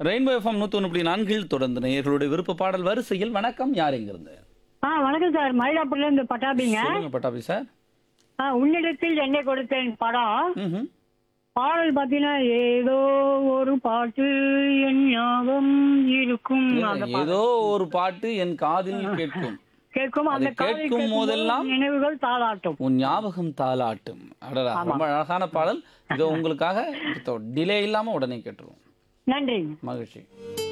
Rainbow FM நூற்றி ஒன்று புள்ளி நான்கில் தொடர்ந்து நேயர்களுடைய விருப்ப பாடல் வரிசையில் வணக்கம் யார் எங்கிருந்து ஆ வணக்கம் சார் மயிலாப்பூர்ல இருந்து பட்டாபிங்க சொல்லுங்க பட்டாபி சார் ஆ உன்னிடத்தில் என்னை கொடுத்தேன் படம் ம்ஹும். பாடல் பாத்தீங்கன்னா ஏதோ ஒரு பாட்டு என் ஞாபகம் இருக்கும் அந்த பாடல். ஏதோ ஒரு பாட்டு என் காதில் கேட்கும் கேட்கும் அந்த அதை காதை கேட்கும் போதெல்லாம் நினைவுகள் தாளாட்டும் உன் ஞாபகம் தாளாட்டும் அடடா ரொம்ப அழகான பாடல் இதோ உங்களுக்காக டிலே இல்லாம உடனே கேட்டுருவோம் நன்றி மகிழ்ச்சி